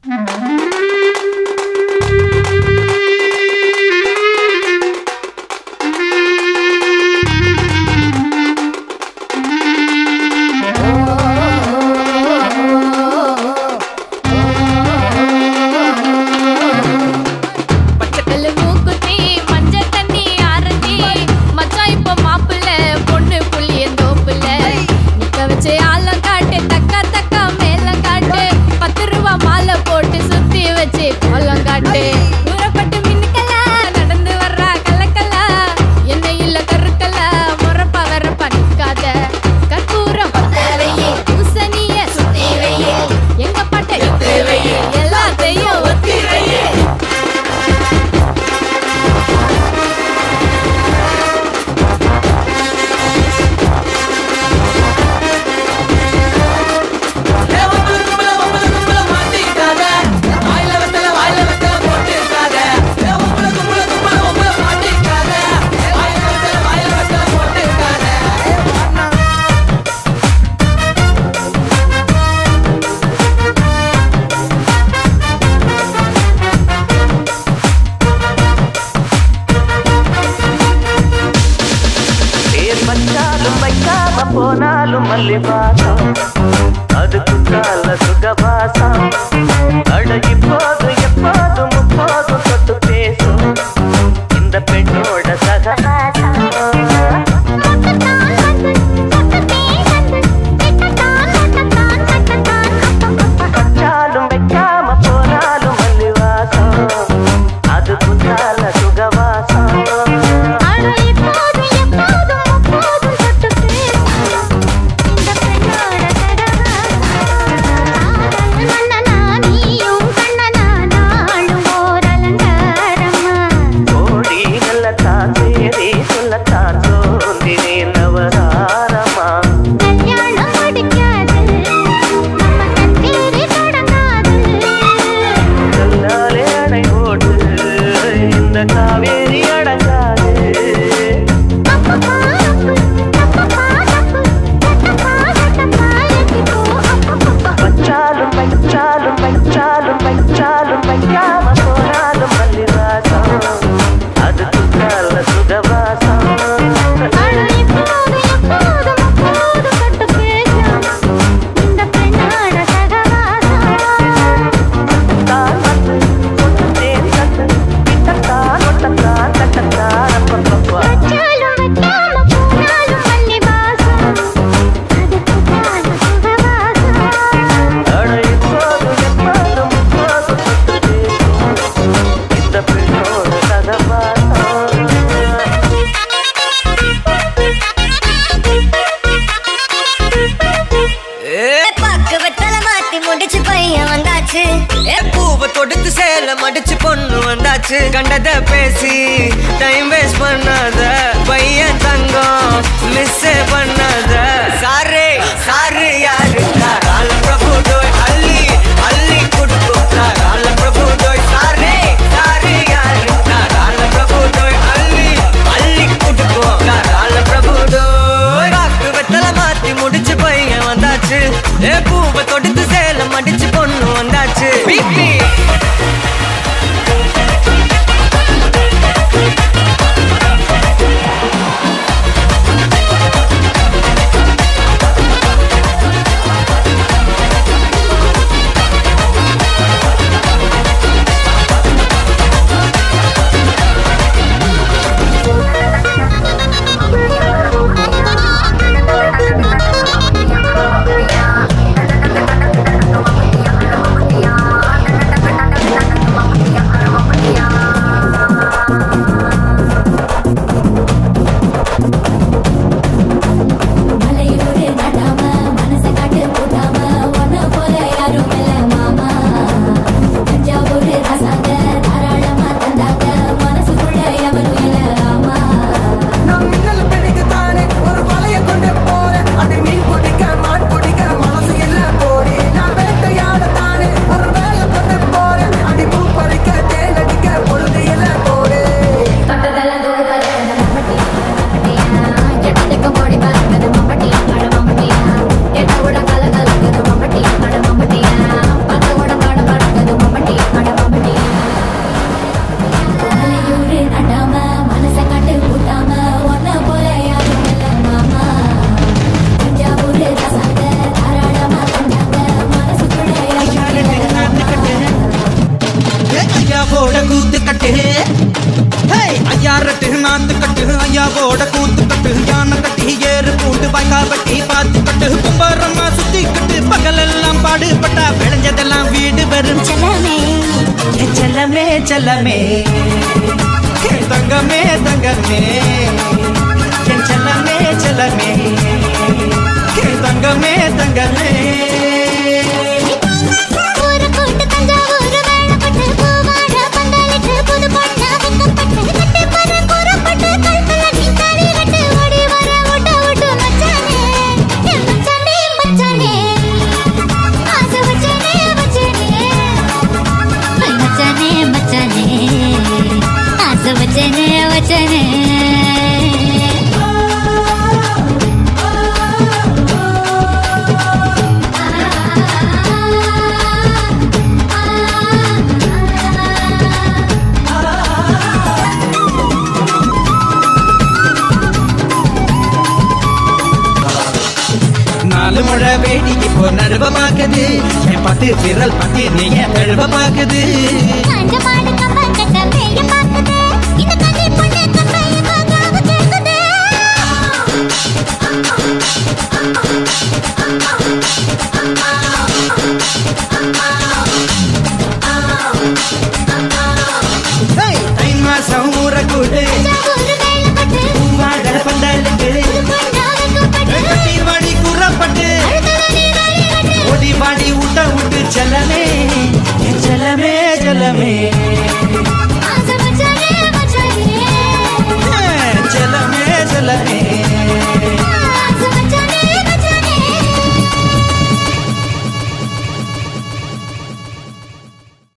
பச்சைக்கல்லு மூக்குத்தி, மஞ்சள் தண்ணி ஆரஞ்சு. மச்சான் இப்ப மாப்பிள்ளை, பொண்ணு புளியந்தோப்புல. நிக்க வச்சு ஆழம் காட்டு, தக்கா தக்கா மேளம் காட்டு. பத்து ரூபா மாலை போட்டு சுத்தி வச்சு கோலம் காட்டு. தூரப்பட்டு மின்னுக்கலா, நடந்து வர்றா கலக்கலா. எண்ணெயில கருக்கலா, முறப்பா வரப்பா நிக்காத. கற்பூரம் பத்த வையி, பூசணிய சுத்தி வையி. எங்க பாட்டை இட்டு வையி, எல்லாத்தையும் ஒத்தி வையி. பேர் வச்சாலும் வைக்காம போனாலும் மல்லி வாசம் அது குத்தால சுகவாசம் அழகி போது எப்போதும் முப்போதும் தொட்டு பேசும் இந்த பெண்ணோட சகவாசம் வச்சாலும் வைக்காம போனாலும் மல்லி வாசம் அது குத்தால சுகவாசம் கோடி நல்லத்தான் சேரி சொல்லத்தான் சோந்தினே நவதாரமா கல்லாலே அணை போட்டு இந்த காவேரி அடங்காது வச்சாலும் வைச்சாலும் வைச்சாலும் வைச்சாலும் வைக்காம போனாலும் மல்லிவாசம் அது துக்கால சுகவாசம் தான் வந்து கொண்டு தேன் தந்து கிட்டத்தான் ஒட்டத்தான் கட்டத்தான் அப்பப்பப்பா அட இப்போது எப்போதும் இப்போதும் தொட்டு பேசும் இந்த பெண்ணோட சகவாசம் பக்குவத்தல மாத்தி முடிச்சு பையன் வந்தாச்சு பூவை தொடுத்து சேல மடிச்சு பொண்ணு வந்தாச்சு கண்டத பேசி டைம் வேஸ்ட் பண்ணாத பையன் தங்கம் மிஸ் பண்ணாத சாரே சாரு யாரு கால பிரபு டோய் அள்ளி அள்ளி குடுக்கும் கால பிரபு டோய் சாரே சாரு யாரு கால பிரபு டோய் அள்ளி அள்ளி குடுக்கும் கால பிரபு டோய் பாக்கு வெத்தல மாத்தி முடிச்சு பையன் வந்தாச்சு ஏ பூவை தொடுத்து சேல மடிச்சு பொண்ணு வந்தாச்சு பிபி Yeah. விளைஞ்சதெல்லாம் வீடு வரும் செல்லமே ஏ செல்லமே செல்லமே ஏ தங்கமே தங்கமே என் செல்லமே செல்லமே ஏ தங்கமே தங்கமே ஊரு கூட்டு தஞ்சாவூர் வேளப்பட்டு பூவாழ பந்தலிட்டு புது பொண்ணா வெக்கப்பட்டு கட்டி பற கூறப்பட்டு கல்பல நீ தாலி கட்டு ஓடி வர விட்டு விட்டு மச்சானே என் மச்சானே மச்சானே ஆசை வச்சானே வச்சானே மச்சானே மச்சானே ஆசை வச்சானே வச்சானே நாலு முழை வேடி இப்போ நடுவமாக்குது என் பத்து விரல் பத்தி நீ என் தழுவமாக்குது காஞ்ச மாடு கம்ப கட்ட மேய பாக்குது இந்த கண்ணி பொண்ணு கம்பைய காக்காக கேக்குது தை மாசம் ஊற கூடு தஞ்சாவூர்